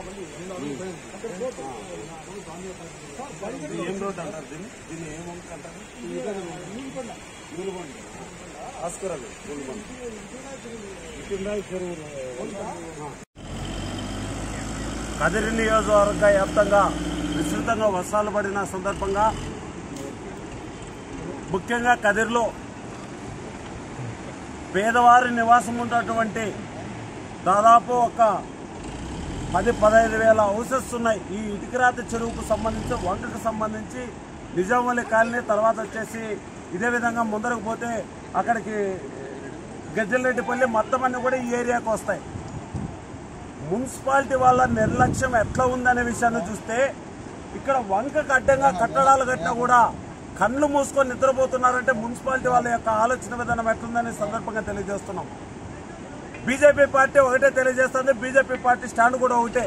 ఇది ఏం రోడ్ అంటారు దీన్ని దీన్ని ఏం వంక అంటారు నూలుగొండ ఆస్కరాలు నూలుగొండ కదిరి నియోజకవర్గ వ్యాప్తంగా విస్తృతంగా వర్షాలు పడిన సందర్భంగా ముఖ్యంగా కదిరిలో పేదవారి నివాసం ఉన్నటువంటి దాదాపు ఒక పది పదహైదు వేల హౌసెస్ ఉన్నాయి ఈ ఇటుకరాతి చెరువుకు సంబంధించి వంకకు సంబంధించి నిజామల్లి కాలనీ తర్వాత వచ్చేసి ఇదే విధంగా ముందరకు పోతే అక్కడికి గజ్జలరెడ్డిపల్లి మొత్తం అన్ని కూడా ఈ ఏరియాకు వస్తాయి మున్సిపాలిటీ వాళ్ళ నిర్లక్ష్యం ఎట్లా ఉందనే విషయాన్ని చూస్తే ఇక్కడ వంకకు అడ్డంగా కట్టడాలు కట్టినా కూడా కళ్ళు మూసుకొని నిద్రపోతున్నారంటే మున్సిపాలిటీ వాళ్ళ యొక్క ఆలోచన విధానం ఎట్లుందనే సందర్భంగా తెలియజేస్తున్నాం బీజేపీ పార్టీ ఒకటే తెలియజేస్తుంది బీజేపీ పార్టీ స్టాండ్ కూడా ఒకటే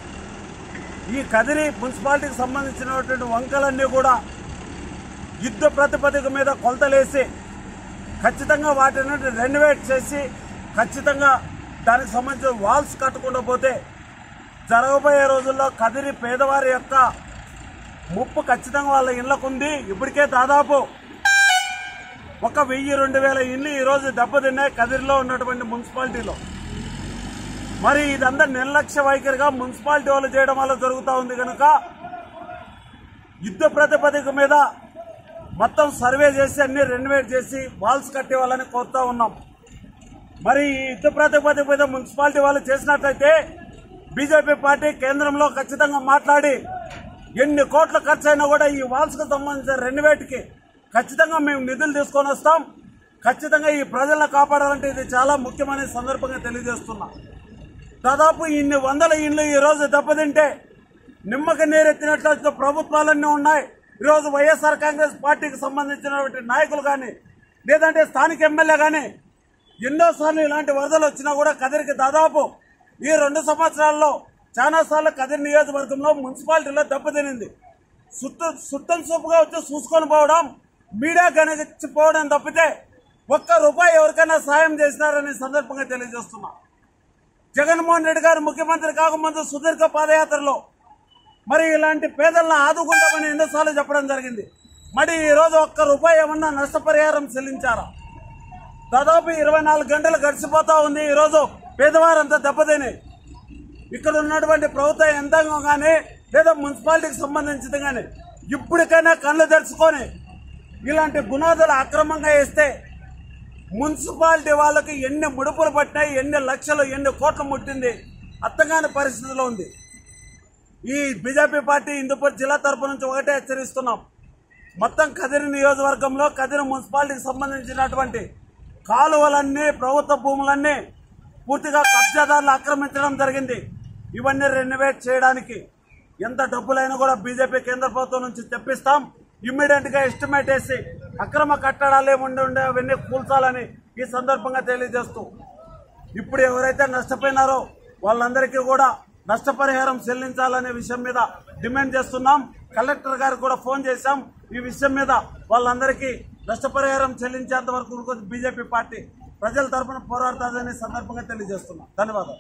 ఈ కదిరి మున్సిపాలిటీకి సంబంధించినటువంటి వంకలన్నీ కూడా యుద్ధ ప్రతిపదిక మీద కొలతలేసి ఖచ్చితంగా వాటిని రెనోవేట్ చేసి ఖచ్చితంగా దానికి సంబంధించిన వాల్స్ కట్టకుండా పోతే జరగబోయే రోజుల్లో కదిరి పేదవారి యొక్క ముప్పు ఖచ్చితంగా వాళ్ళ ఇళ్లకు ఉంది ఇప్పటికే దాదాపు ఒక వెయ్యి రెండు వేల ఇల్లు ఈ రోజు దెబ్బతిన్నాయి కదిరిలో ఉన్నటువంటి మున్సిపాలిటీలో మరి ఇదంతా నిర్లక్ష్య వైఖరిగా మున్సిపాలిటీ వాళ్ళు చేయడం వల్ల జరుగుతూ ఉంది కనుక యుద్ధ ప్రతిపదిక మీద మొత్తం సర్వే చేసి అన్ని రెనోవేట్ చేసి వాల్స్ కట్టే వాళ్ళని కోరుతా ఉన్నాం మరి ఈ యుద్ధ ప్రాతిపదిక మీద మున్సిపాలిటీ వాళ్ళు చేసినట్లయితే బీజేపీ పార్టీ కేంద్రంలో ఖచ్చితంగా మాట్లాడి ఎన్ని కోట్ల ఖర్చు అయినా కూడా ఈ వాల్స్ కు సంబంధించిన రెనోవేట్ కి ఖచ్చితంగా మేము నిధులు తీసుకొని వస్తాం ఖచ్చితంగా ఈ ప్రజలను కాపాడాలంటే ఇది చాలా ముఖ్యమైన సందర్భంగా తెలియజేస్తున్నా దాదాపు ఇన్ని వందల ఇండ్లు ఈ రోజు దెబ్బతింటే నిమ్మక నీరెత్తినట్లు ప్రభుత్వాలన్నీ ఉన్నాయి ఈరోజు వైఎస్ఆర్ కాంగ్రెస్ పార్టీకి సంబంధించినటువంటి నాయకులు కానీ లేదంటే స్థానిక ఎమ్మెల్యే కానీ ఎన్నోసార్లు ఇలాంటి వరదలు వచ్చినా కూడా కదిరికి దాదాపు ఈ రెండు సంవత్సరాల్లో చాలా సార్లు కదిరి నియోజకవర్గంలో మున్సిపాలిటీలో దెబ్బతినింది సుట్ట సుట్టం సూపుగా వచ్చి చూసుకొని పోవడం మీడియా కనిపించిపోవడం తప్పితే ఒక్క రూపాయి ఎవరికైనా సాయం చేసినారనే సందర్భంగా తెలియజేస్తున్నా జగన్మోహన్ రెడ్డి గారు ముఖ్యమంత్రి కాకముందు సుదీర్ఘ పాదయాత్రలో మరి ఇలాంటి పేదలను ఆదుకుంటామని ఎన్నోసార్లు చెప్పడం జరిగింది మరి ఈ రోజు ఒక్క రూపాయి ఏమన్నా నష్టపరిహారం చెల్లించారా దాదాపు ఇరవై నాలుగు గంటలు గడిచిపోతా ఉంది ఈ రోజు పేదవారంతా దెబ్బతిని ఇక్కడ ఉన్నటువంటి ప్రభుత్వ యంత్రాంగం కానీ లేదా మున్సిపాలిటీకి సంబంధించింది కానీ ఇప్పటికైనా కళ్ళు తెరుచుకొని ఇలాంటి గుణాదులు అక్రమంగా వేస్తే మున్సిపాలిటీ వాళ్ళకి ఎన్ని ముడుపులు పట్టినాయి ఎన్ని లక్షలు ఎన్ని కోట్లు ముట్టింది అర్థంగాని పరిస్థితిలో ఉంది ఈ బీజేపీ పార్టీ హిందూపూర్ జిల్లా తరపు నుంచి ఒకటే హెచ్చరిస్తున్నాం మొత్తం కదిరి నియోజకవర్గంలో కదిరి మున్సిపాలిటీకి సంబంధించినటువంటి కాలువలన్నీ ప్రభుత్వ భూములన్నీ పూర్తిగా కబ్జాదారులు ఆక్రమించడం జరిగింది ఇవన్నీ రెనోవేట్ చేయడానికి ఎంత డబ్బులైనా కూడా బీజేపీ కేంద్ర ప్రభుత్వం నుంచి తెప్పిస్తాం ఇమ్మీడియట్ గా ఎస్టిమేట్ వేసి అక్రమ కట్టడాలు ఏముండి ఉండే అవన్నీ కూల్చాలని ఈ సందర్భంగా తెలియజేస్తూ ఇప్పుడు ఎవరైతే నష్టపోయినారో వాళ్ళందరికీ కూడా నష్టపరిహారం చెల్లించాలనే విషయం మీద డిమాండ్ చేస్తున్నాం కలెక్టర్ గారికి కూడా ఫోన్ చేశాం ఈ విషయం మీద వాళ్ళందరికీ నష్టపరిహారం చెల్లించేంత వరకు బీజేపీ పార్టీ ప్రజల తరపున పోరాడుతుందనే సందర్భంగా తెలియజేస్తున్నాం ధన్యవాదాలు